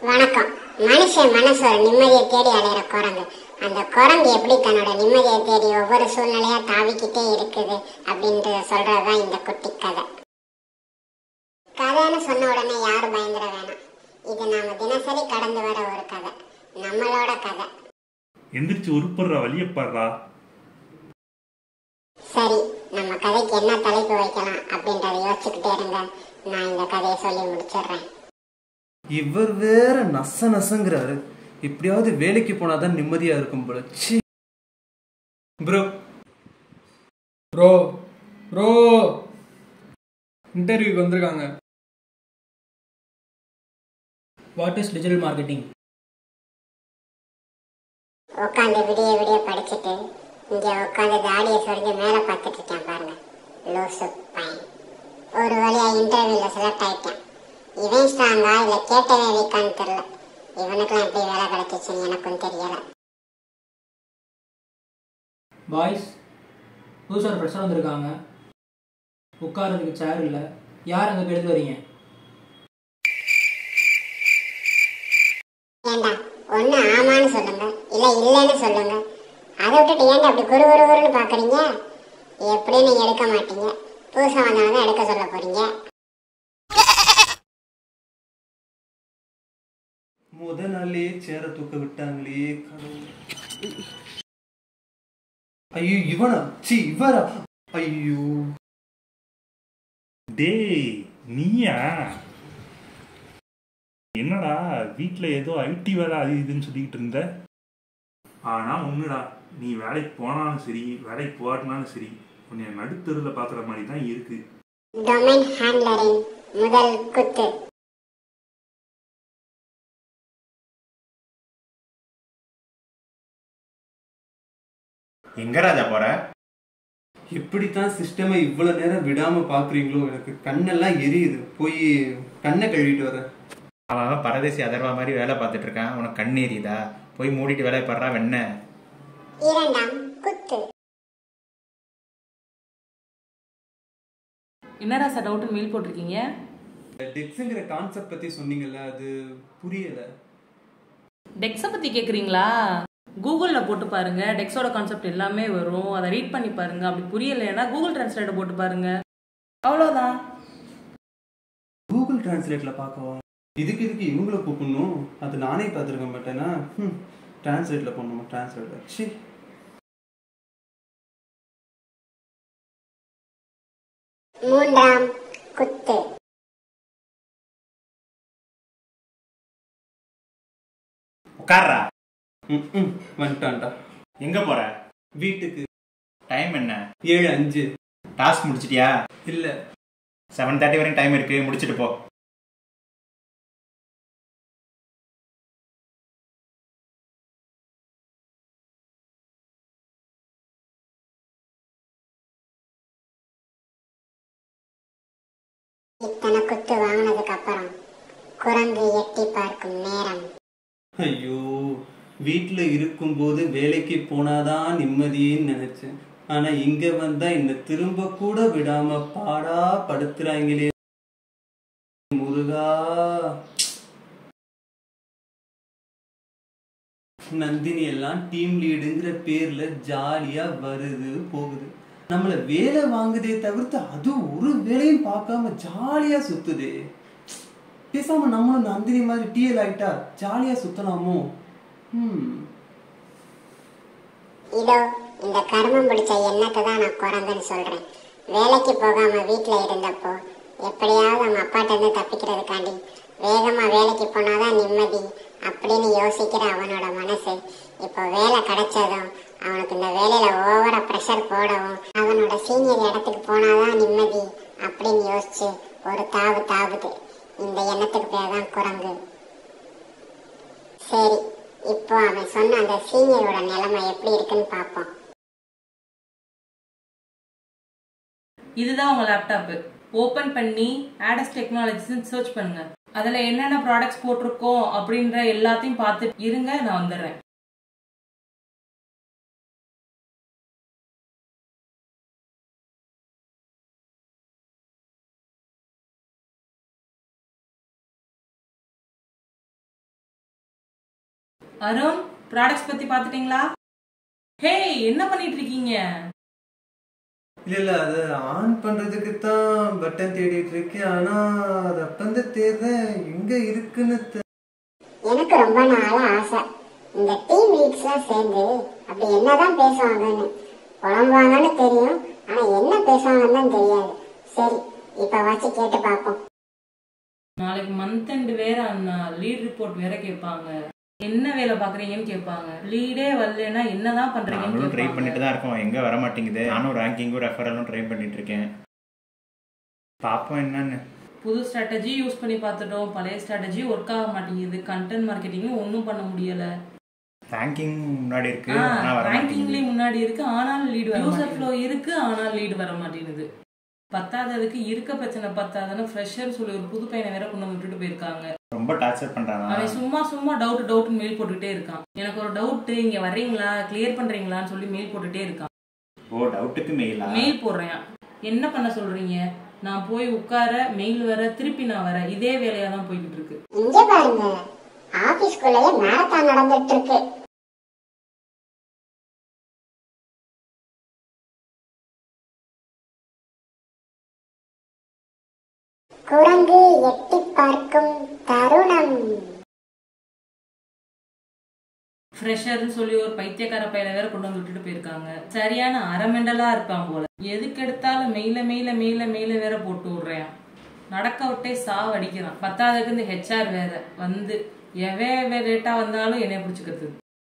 வணக்கம் மனுஷன் மனசோட நிம்மதியை தேடி அலையிற குரங்கு அந்த குரங்கு எப்படி தன்னோட நிம்மதியை தேடி ஒவ்வொரு சூழ்நிலையா தாவிக்கிட்டே இருக்குது அப்படின்றத சொல்றதுதான் இந்த குட்டி கதை கதைன்னு சொன்ன உடனே யாரும் பயந்துட வேணாம் இது நாம தினசரி கடந்து வர ஒரு கதை நம்மளோட கதை எந்திரிச்சு உருப்படுறா வழியப்பாடுறா சரி நம்ம கதைக்கு என்ன தலைப்பு வைக்கலாம் அப்படின்றத யோசிச்சுக்கிட்டே இருங்க நான் இந்த கதையை சொல்லி முடிச்சிடுறேன் இவர் வேற நச நசங்கிறாரு எப்படியாவது வேலைக்கு போனாதான் நிம்மதியா இருக்கும் போல ச்சீ ப்ரோ ப்ரோ ப்ரோ இன்டர்வியூக்கு வந்திருக்காங்க வாட் இஸ் டிஜிட்டல் மார்க்கெட்டிங் உட்காந்து விடிய விடிய படிச்சுட்டு இங்க உட்காந்து தாடியை சொரிஞ்சு மேல பார்த்துட்டு இருக்கேன் பாருங்க லூசு பையன் ஒரு வழியா இன்டர்வியூல செலக்ட் ஆயிட்டேன் இவன் ஸ்ட்ராங்கா இல்ல கேட்டவன் வீக்கான்னு தெரியல இவனுக்குலாம் எப்படி வேலை கிடைச்சிச்சுன்னு எனக்கும் தெரியல பாய்ஸ் புதுசாக ஃப்ரெஷ்ஷாக வந்திருக்காங்க உட்காரதுக்கு சேர் இல்லை யார் அங்கே போய் எடுத்து வரீங்க ஏண்டா ஒண்ணு ஆமான்னு சொல்லுங்க இல்ல இல்லைன்னு சொல்லுங்க அதை விட்டுட்டு ஏன்டா அப்படி குரு குரு குருன்னு பாக்குறீங்க எப்படியும் நீங்க எடுக்க மாட்டீங்க புதுசா வந்தவங்க தான் எடுக்க சொல்ல போறீங்க முத நாளே சேர தூக்க விட்டாங்களே கடவுளே. ஐயோ இவனா சி இவரா ஐயோ டேய் நீயா என்னடா வீட்ல ஏதோ ஐடி வேலை அது இதுன்னு சொல்லிக்கிட்டு இருந்த ஆனா ஒண்ணுடா நீ வேலைக்கு போனாலும் சரி வேலைக்கு போறனாலும் சரி உன்னை நடுத்தருவில் பார்க்குற மாதிரி தான் இருக்கு டொமைன் ஹேண்ட்லரின் முதல் குத்து எங்க ராஜா போற எப்படித்தான் சிஸ்டமை இவ்வளவு நேரம் விடாம பாக்குறீங்களோ எனக்கு கண்ணெல்லாம் எரியுது போய் கண்ணை கழுவிட்டு வரேன் அவன் அவன் பரதேசி அதர்வா மாதிரி வேலை பார்த்துட்டு இருக்கான் உனக்கு கண் எரியுதா போய் மூடிட்டு வேலையை படுறா வெண்ண இரண்டாம் குத்து என்னடா சார் டவுட்டு மெயில் போட்டிருக்கீங்க டெக்ஸுங்கிற கான்செப்ட் பத்தி சொன்னீங்கல்ல அது புரியல டெக்ஸை பற்றி கேட்குறீங்களா கூகுளில் போட்டு பாருங்க டெக்ஸோட கான்செப்ட் எல்லாமே வரும் அதை ரீட் பண்ணி பாருங்க அப்படி புரியலைன்னா கூகுள் டிரான்ஸ்லேட்டர் போட்டு பாருங்க அவ்வளோதான் கூகுள் டிரான்ஸ்லேட்ல பார்க்கவா இதுக்கு இதுக்கு இவங்கள கூப்பிடணும் அது நானே பார்த்துருக்க மாட்டேனா ம் டிரான்ஸ்லேட்ல பண்ணணும் டிரான்ஸ்லேட்ல சி மூன்றாம் குத்து உட்கார்றா ம் ம் வந்துட்டான்டா எங்க போற வீட்டுக்கு டைம் என்ன ஏழு அஞ்சு டாஸ்க் முடிச்சிட்டியா இல்ல செவன் தேர்ட்டி வரைக்கும் டைம் இருக்கு முடிச்சிட்டு போ இத்தனை குத்து வாங்கினதுக்கு அப்புறம் குரங்கு எட்டி பார்க்கும் நேரம் ஐயோ வீட்டில் இருக்கும்போது வேலைக்கு போனாதான் நிம்மதின்னு நினைச்சேன் ஆனா இங்க வந்தா என்ன திரும்ப கூட விடாம பாடா படுத்துறாங்களே முருகா நந்தினி எல்லாம் டீம் லீடுங்கிற பேர்ல ஜாலியா வருது போகுது நம்மள வேலை வாங்குதே தவிர்த்து அது ஒரு வேலையும் பார்க்காம ஜாலியா சுத்துதே பேசாம நம்மளும் நந்தினி மாதிரி டிஎல் ஆயிட்டா ஜாலியா சுத்தலாமோ ம் இதோ இந்த கர்மம் பிடிச்ச எண்ணத்தை தான் நான் குரங்குன்னு சொல்றேன் வேலைக்கு போகாம வீட்ல இருந்தப்போ எப்படியாவது அவங்க அப்பாட்ட இருந்து தப்பிக்கிறதுக்காண்டி வேகமா வேலைக்கு போனாதான் நிம்மதி அப்படின்னு யோசிக்கிற அவனோட மனசு இப்போ வேலை கிடைச்சதும் அவனுக்கு இந்த வேலையில ஓவரா ப்ரெஷர் போடவும் அவனோட சீனியர் இடத்துக்கு போனாதான் நிம்மதி அப்படின்னு யோசிச்சு ஒரு தாவு தாவுது இந்த எண்ணத்துக்கு பேர் தான் குரங்கு சரி இப்போ அவன் சொன்ன அந்த சீனியரோட நிலைமை எப்படி இருக்குன்னு பார்ப்போம் இதுதான் உங்கள் லேப்டாப்பு ஓப்பன் பண்ணி ஆடஸ் டெக்னாலஜிஸ்ன்னு சர்ச் பண்ணுங்க அதில் என்னென்ன ப்ராடக்ட்ஸ் போட்டிருக்கோம் அப்படின்ற எல்லாத்தையும் பார்த்துட்டு இருங்க நான் வந்துடுறேன் அருண் ப்ராடக்ட்ஸ் பத்தி பாத்துட்டீங்களா ஹே என்ன பண்ணிட்டு இருக்கீங்க இல்ல இல்ல அது ஆன் பண்றதுக்கு தான் பட்டன் தேடிட்டு இருக்கேன் ஆனா அது அப்பந்து தேடுறேன் எங்க இருக்குன்னு தெ- எனக்கு ரொம்ப நாளா ஆசை இந்த டீம் லீட்ஸ்லாம் சேர்ந்து அப்படி என்னதான் பேசுவாங்கன்னு புலம்புவாங்கன்னு தெரியும் ஆனா என்ன பேசுவாங்கன்னு தான் தெரியாது சரி இப்ப வச்சு கேட்டு பார்ப்போம் நாளைக்கு மந்த் எண்ட் வேற அண்ணா லீட் ரிப்போர்ட் வேற கேட்பாங்க என்ன வேலை பாக்குறீங்கன்னு கேட்பாங்க லீடே வரலன்னா என்னதான் பண்றீங்கன்னு நானும் ட்ரை பண்ணிட்டு கேட்பாங்க தான் இருக்கோம் எங்க வர மாட்டேங்குது நானும் ரேங்கிங்கும் ரெஃபரலும் ட்ரை பண்ணிட்டு இருக்கேன் பாப்போம் என்னன்னு புது ஸ்ட்ராட்டஜி யூஸ் பண்ணி பார்த்துட்டோம் பழைய ஸ்ட்ராட்டஜி ஒர்க் ஆக மாட்டேங்குது கண்டென்ட் மார்க்கெட்டிங்கும் ஒன்றும் பண்ண முடியல ரேங்கிங் முன்னாடி இருக்கு ஆனா வர மாட்டேங்குது ரேங்கிங்லேயே முன்னாடி இருக்கு ஆனாலும் லீடு யூசர் ஃப்ளோ இருக்கு ஆனால் லீடு வர மாட்டேங்குது பத்தாததுக்கு இருக்க பிரச்சனை பத்தாதுன்னு ஃப்ரெஷர் சொல்லி ஒரு புது பையனை வேற கொண்டு வந்து விட்டுட்டு போயிருக்காங்க ரொம்ப டார்ச்சர் பண்றானா அவன் சும்மா சும்மா டவுட் டவுட் மெயில் போட்டுக்கிட்டே இருக்கான் எனக்கு ஒரு டவுட் இங்க வர்றீங்களா கிளியர் பண்றீங்களான்னு சொல்லி மெயில் போட்டுட்டே இருக்கான் ஓ டவுட்டுக்கு மெயிலா மெயில் போடுறேன் என்ன பண்ண சொல்றீங்க நான் போய் உட்கார மெயில் வர திருப்பி நான் வர இதே வேலையா தான் போய்கிட்டு இருக்கு இங்க பாருங்க ஆபீஸ்க்குள்ளேயே மேரத்தான் நடந்துட்டு இருக்கு குரங்கு எட்டி பார்க்கும் தருணம் ஃப்ரெஷர்னு சொல்லி ஒரு பைத்தியக்கார பையனை வேற கொண்டு வந்து விட்டுட்டு போயிருக்காங்க சரியான அரமெண்டலா இருப்பான் போல எதுக்கு எடுத்தாலும் மெயில மெயில மெயில மெயில வேற போட்டு விடுறேன் நடக்க விட்டே சாவடிக்கிறான் பத்தாவதுக்கு இந்த ஹெச்ஆர் வேற வந்து எவன் எவன் லேட்டா வந்தாலும் என்னைய பிடிச்சிக்கிறது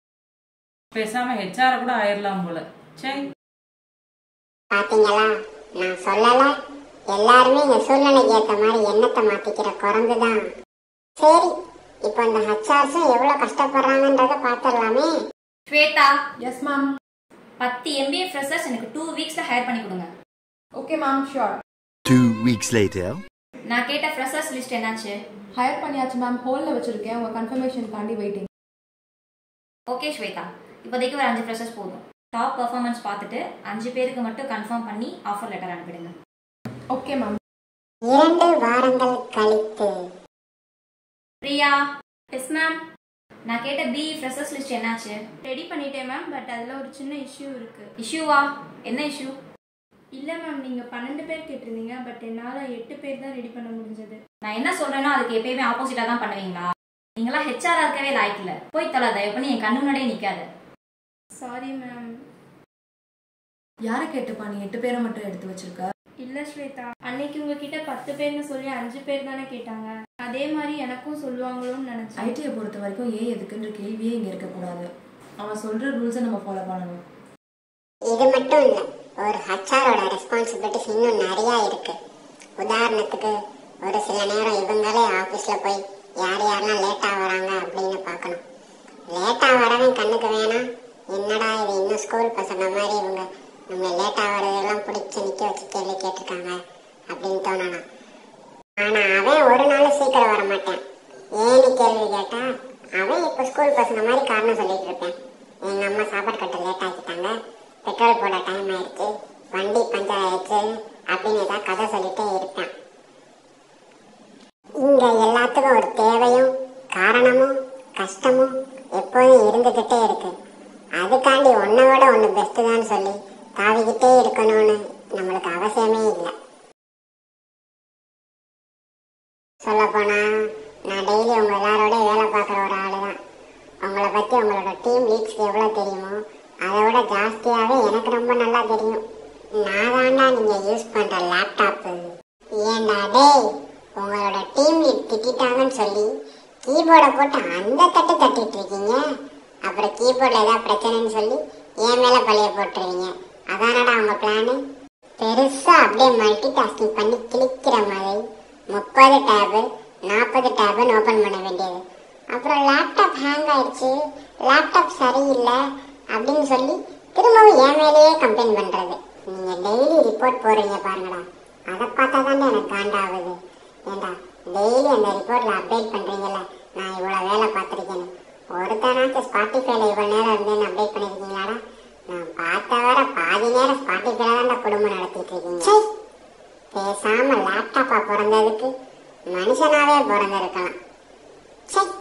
பேசாம ஹெச்ஆர் கூட ஆயிரலாம் போல சரி பாத்தீங்களா நான் சொல்லல எல்லாருமே இந்த சூழ்நிலைக்கு ஏத்த மாதிரி எண்ணத்தை மாத்திக்கிற குரங்குதான் சரி இப்போ இந்த ஹச்ஆர்ஸும் எவ்வளவு கஷ்டப்படுறாங்கன்றத பாத்திரலாமே ஸ்வேதா எஸ் மேம் பத்து எம்பிஏ ஃப்ரெஷர்ஸ் எனக்கு டூ வீக்ஸ்ல ஹையர் பண்ணி கொடுங்க okay ma'am sure Two weeks later. நான் கேட்ட ஃப்ரெஷர்ஸ் லிஸ்ட் என்னாச்சு ஹையர் பண்ணியாச்சு மேம் ஹோல்ல வச்சிருக்கேன் உங்க கன்ஃபர்மேஷனுக்காண்டி வெயிட்டிங் ஓகே ஸ்வேதா இப்போதைக்கு ஒரு அஞ்சு ஃப்ரெஷர்ஸ் போதும் டாப் பெர்ஃபார்மன்ஸ் பார்த்துட்டு அஞ்சு பேருக்கு மட்டும் கன்ஃபார்ம் பண்ணி ஆஃபர் லெட்டர் அனுப்பிடுங்க ஓகே மேம் இரண்டு வாரங்கள் கழித்து பிரியா எஸ் மேம் நான் கேட்ட பி ஃப்ரெஷர்ஸ் லிஸ்ட் என்னாச்சு ரெடி பண்ணிட்டேன் மேம் பட் அதில் ஒரு சின்ன இஷ்யூ இருக்கு இஷ்யூவா என்ன இஷ்யூ இல்லை மேம் நீங்கள் பன்னெண்டு பேர் கேட்டிருந்தீங்க பட் என்னால் எட்டு பேர் தான் ரெடி பண்ண முடிஞ்சது நான் என்ன சொல்றேனோ அதுக்கு எப்பயுமே ஆப்போசிட்டா தான் பண்ணுவீங்களா நீங்களா ஹெச்ஆரா இருக்கவே லாய்க்கல போய் தொலை தயவு பண்ணி என் கண்ணு முன்னாடியே நிக்காத சாரி மேம் யாரை கேட்டுப்பா நீ எட்டு பேரை மட்டும் எடுத்து வச்சிருக்க இல்லை ஸ்வேதா அன்னைக்கு உங்ககிட்ட பத்து பேர்னு சொல்லி அஞ்சு பேர் தானே கேட்டாங்க அதே மாதிரி எனக்கும் சொல்லுவாங்களோன்னு நினச்சேன் ஐடியை பொறுத்த வரைக்கும் ஏன் எதுக்குன்ற கேள்வியே இங்க இருக்கக்கூடாது அவன் சொல்ற ரூல்ஸை நம்ம ஃபாலோ பண்ணணும் இது மட்டும் இல்ல ஒரு ஹச்ஆரோட ரெஸ்பான்சிபிலிட்டிஸ் இன்னும் நிறைய இருக்கு உதாரணத்துக்கு ஒரு சில நேரம் இவங்களே ஆபீஸ்ல போய் யார் யாரெல்லாம் லேட்டா வராங்க அப்படின்னு பார்க்கணும் லேட்டா வரவன் கண்ணுக்கு வேணாம் என்னடா இது இன்னும் ஸ்கூல் பசங்க மாதிரி இவங்க நம்மளை லேட்டா வரதெல்லாம் பிடிச்சி நிக்க வச்சு கேள்வி கேட்டிருக்காங்க அப்படின்னு தோணணும் ஆனா அவன் ஒரு நாள் சீக்கிரம் வர மாட்டான் ஏன்னு கேள்வி கேட்டா அவன் இப்ப ஸ்கூல் பசங்க மாதிரி காரணம் சொல்லிட்டு இருப்பேன் எங்க அம்மா சாப்பாடு கட்ட லேட் ஆக்கிட்டாங்க பெட்ரோல் போட டைம் ஆயிடுச்சு வண்டி பஞ்சர் ஆயிடுச்சு அப்படின்னு ஏதாவது கதை சொல்லிட்டே இருப்பேன் இங்க எல்லாத்துக்கும் ஒரு தேவையும் காரணமும் கஷ்டமும் எப்போதும் இருந்துகிட்டே இருக்கு அதுக்காண்டி ஒன்னை விட ஒன்று பெஸ்ட் தான் சொல்லி தாவிக்கிட்டே இருக்கணும்னு நம்மளுக்கு அவசியமே இல்லை சொல்ல போனா நான் டெய்லி உங்க எல்லாரோட வேலை பார்க்குற ஒரு ஆளு தான் உங்களை பத்தி உங்களோட டீம் லீட்ஸ்க்கு எவ்வளோ தெரியுமோ அதை விட ஜாஸ்தியாகவே எனக்கு ரொம்ப நல்லா தெரியும் நான் தாண்டா நீங்க யூஸ் பண்ற லேப்டாப்பு ஏண்டா டேய் உங்களோட டீம் லீட் திட்டாங்கன்னு சொல்லி கீபோர்டை போட்டு அந்த தட்டு தட்டிட்டு இருக்கீங்க அப்புறம் கீபோர்டில் ஏதாவது பிரச்சனைன்னு சொல்லி என் மேலே பழைய போட்டுருவீங்க அதானடா உங்க பிளானு பெருசா அப்படியே மல்டி டாஸ்கிங் பண்ணி கிளிக்கிற மாதிரி முப்பது டேபு நாற்பது டேபுன்னு ஓப்பன் பண்ண வேண்டியது அப்புறம் லேப்டாப் ஹேங் ஆயிடுச்சு லேப்டாப் சரியில்லை அப்படின்னு சொல்லி திரும்பவும் என் மேலேயே கம்ப்ளைண்ட் பண்றது நீங்க டெய்லி ரிப்போர்ட் போடுறீங்க பாருங்கடா அதை பார்த்தா தானே எனக்கு காண்டாகுது ஏண்டா டெய்லி அந்த ரிப்போர்ட்ல அப்டேட் பண்றீங்கல்ல நான் இவ்வளவு வேலை பார்த்திருக்கேன்னு ஒருத்தனாச்சும் ஸ்பாட்டிஃபைல இவ்வளவு நேரம் இருந்தேன்னு அப்டேட் பண்ணிருக்கீங்களாடா நான் பார்த்த வர பாதி நேரம் ஸ்பாட்டிஃபைல தான் குடும்பம் நடத்திட்டு இருக்கீங்க ச்சை! பேசாம லேப்டாப்பா பிறந்ததுக்கு மனுஷனாவே பிறந்திருக்கலாம் சரி